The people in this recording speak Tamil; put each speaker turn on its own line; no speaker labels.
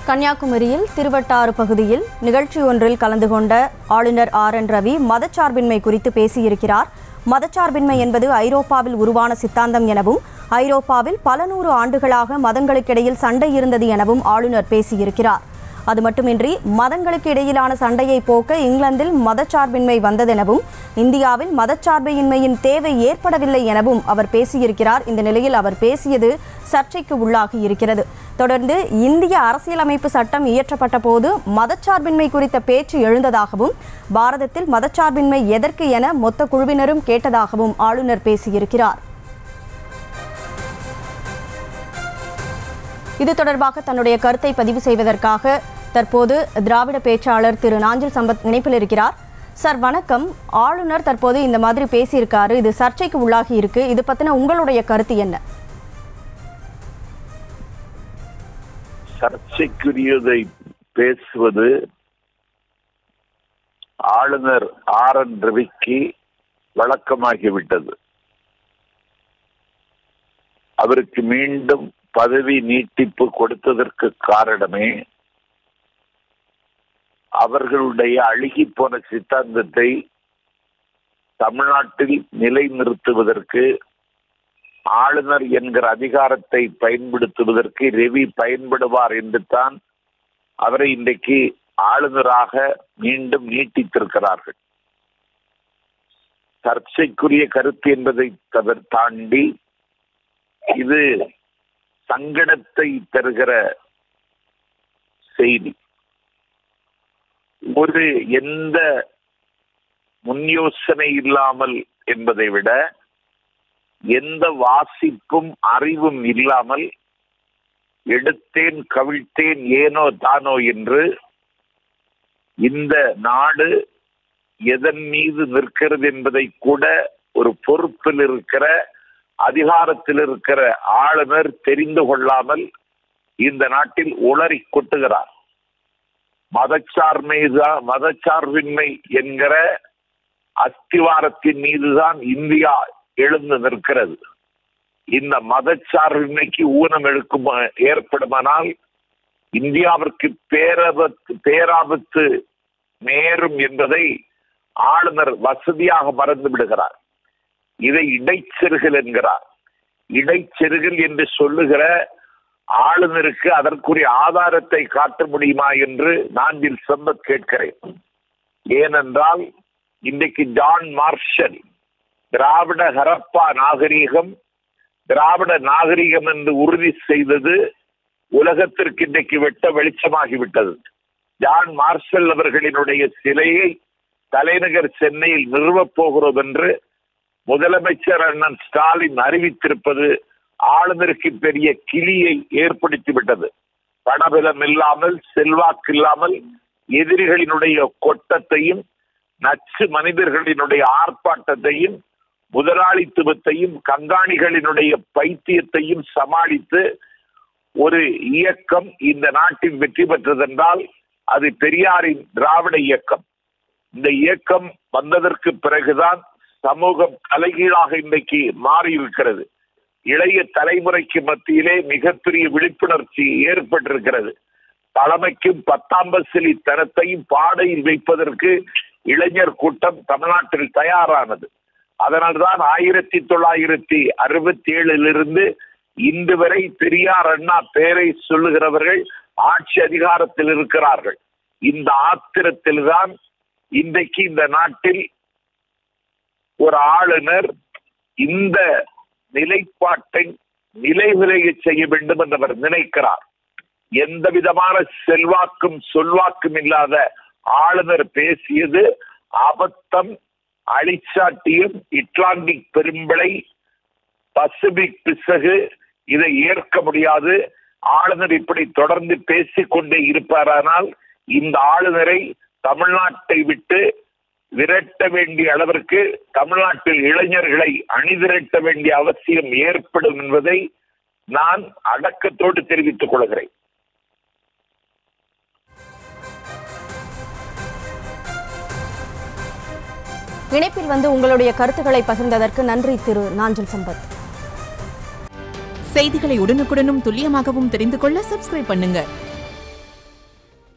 கன்னியாகுமரியில் திருவட்டாறு பகுதியில் நிகழ்ச்சி ஒன்றில் கலந்து கொண்ட ஆளுநர் ஆர் என் ரவி மதச்சார்பின்மை குறித்து பேசியிருக்கிறார் மதச்சார்பின்மை என்பது ஐரோப்பாவில் உருவான சித்தாந்தம் எனவும் ஐரோப்பாவில் பல நூறு ஆண்டுகளாக மதங்களுக்கிடையில் சண்டை இருந்தது எனவும் ஆளுநர் பேசியிருக்கிறார் அது மட்டுமின்றி மதங்களுக்கு இடையிலான சண்டையை போக்க இங்கிலாந்தில் மதச்சார்பின்மை வந்ததெனவும் இந்தியாவில் மதச்சார்பின்மையின் தேவை ஏற்படவில்லை எனவும் அவர் பேசியிருக்கிறார் இந்த நிலையில் அவர் பேசியது சர்ச்சைக்கு உள்ளாகி இருக்கிறது தொடர்ந்து இந்திய அரசியலமைப்பு சட்டம் இயற்றப்பட்ட போது மதச்சார்பின்மை குறித்த பேச்சு எழுந்ததாகவும் பாரதத்தில் மதச்சார்பின்மை எதற்கு என மொத்த குழுவினரும் கேட்டதாகவும் ஆளுநர் பேசியிருக்கிறார் இது தொடர்பாக தன்னுடைய கருத்தை பதிவு செய்வதற்காக தற்போது திராவிட பேச்சாளர் திரு நாஞ்சில் சம்பத் இணைப்பில் இருக்கிறார் சார் வணக்கம் ஆளுநர் தற்போது இந்த மாதிரி பேசியிருக்காரு இது சர்ச்சைக்கு உள்ளாகி இருக்கு இது பத்தின உங்களுடைய கருத்து என்ன
சர்ச்சைக்குரியதை பேசுவது ஆளுநர் ஆர் என் ரவிக்கு வழக்கமாகிவிட்டது அவருக்கு மீண்டும் பதவி நீட்டிப்பு கொடுத்ததற்கு காரணமே அவர்களுடைய அழுகி போன சித்தாந்தத்தை தமிழ்நாட்டில் நிலைநிறுத்துவதற்கு ஆளுநர் என்கிற அதிகாரத்தை பயன்படுத்துவதற்கு ரவி பயன்படுவார் என்று தான் அவரை இன்றைக்கு ஆளுநராக மீண்டும் நீட்டித்திருக்கிறார்கள் சர்ச்சைக்குரிய கருத்து என்பதை தவிர தாண்டி இது சங்கடத்தை தருகிற செய்தி ஒரு எந்த முன் யோசனை இல்லாமல் என்பதை விட எந்த வாசிப்பும் அறிவும் இல்லாமல் எடுத்தேன் கவிழ்த்தேன் ஏனோ தானோ என்று இந்த நாடு எதன் மீது நிற்கிறது என்பதை கூட ஒரு பொறுப்பில் இருக்கிற அதிகாரத்தில் இருக்கிற ஆளுநர் தெரிந்து கொள்ளாமல் இந்த நாட்டில் உளறி கொட்டுகிறார் மதச்சார்மைதான் மதச்சார்பின்மை என்கிற அஸ்திவாரத்தின் மீதுதான் இந்தியா எழுந்து நிற்கிறது இந்த மதச்சார்பின்மைக்கு ஊனம் எடுக்கும் ஏற்படுமானால் இந்தியாவிற்கு பேரபத்து பேராபத்து நேரும் என்பதை ஆளுநர் வசதியாக மறந்து விடுகிறார் இதை இடைச்செருகல் என்கிறார் இடைச்செருகல் என்று சொல்லுகிற ஆளுநருக்கு அதற்குரிய ஆதாரத்தை காட்ட முடியுமா என்று நான் இதில் சம்பத் கேட்கிறேன் ஏனென்றால் இன்றைக்கு ஜான் மார்ஷல் திராவிட ஹரப்பா நாகரீகம் திராவிட நாகரீகம் என்று உறுதி செய்தது உலகத்திற்கு இன்றைக்கு வெட்ட வெளிச்சமாகிவிட்டது ஜான் மார்ஷல் அவர்களினுடைய சிலையை தலைநகர் சென்னையில் நிறுவப் போகிறோம் என்று முதலமைச்சர் அண்ணன் ஸ்டாலின் அறிவித்திருப்பது ஆளுநருக்கு பெரிய கிளியை ஏற்படுத்திவிட்டது பணபலம் இல்லாமல் செல்வாக்கு இல்லாமல் எதிரிகளினுடைய கொட்டத்தையும் நச்சு மனிதர்களினுடைய ஆர்ப்பாட்டத்தையும் முதலாளித்துவத்தையும் கண்காணிகளினுடைய பைத்தியத்தையும் சமாளித்து ஒரு இயக்கம் இந்த நாட்டில் வெற்றி பெற்றதென்றால் அது பெரியாரின் திராவிட இயக்கம் இந்த இயக்கம் வந்ததற்கு பிறகுதான் சமூகம் தலைகீழாக இன்றைக்கு மாறி இருக்கிறது இளைய தலைமுறைக்கு மத்தியிலே மிகப்பெரிய விழிப்புணர்ச்சி ஏற்பட்டிருக்கிறது தலைமைக்கும் பத்தாம் பசிலி தரத்தையும் பாடையில் வைப்பதற்கு இளைஞர் கூட்டம் தமிழ்நாட்டில் தயாரானது அதனால்தான் ஆயிரத்தி தொள்ளாயிரத்தி அறுபத்தி ஏழிலிருந்து இன்று வரை பெரியார் அண்ணா பேரை சொல்லுகிறவர்கள் ஆட்சி அதிகாரத்தில் இருக்கிறார்கள் இந்த ஆத்திரத்தில் தான் இன்றைக்கு இந்த நாட்டில் ஒரு ஆளுநர் இந்த நிலைப்பாட்டை நிலைவிலைய செய்ய வேண்டும் என்று அவர் நினைக்கிறார் எந்த விதமான செல்வாக்கும் சொல்வாக்கும் இல்லாத ஆளுநர் பேசியது அபத்தம் அழிச்சாட்டியும் இட்லாண்டிக் பெரும்பளை பசிபிக் பிசகு இதை ஏற்க முடியாது ஆளுநர் இப்படி தொடர்ந்து பேசிக்கொண்டே இருப்பாரானால் இந்த ஆளுநரை தமிழ்நாட்டை விட்டு விரட்ட வேண்டிய அளவிற்கு தமிழ்நாட்டில் இளைஞர்களை அணிதிரட்ட வேண்டிய அவசியம் ஏற்படும் என்பதை நான் அடக்கத்தோடு தெரிவித்துக் கொள்கிறேன்
இணைப்பில் வந்து உங்களுடைய கருத்துக்களை பகிர்ந்ததற்கு நன்றி திரு நாஞ்சில் சம்பத்
செய்திகளை உடனுக்குடனும் துல்லியமாகவும் தெரிந்து கொள்ள சப்ஸ்கிரைப் பண்ணுங்க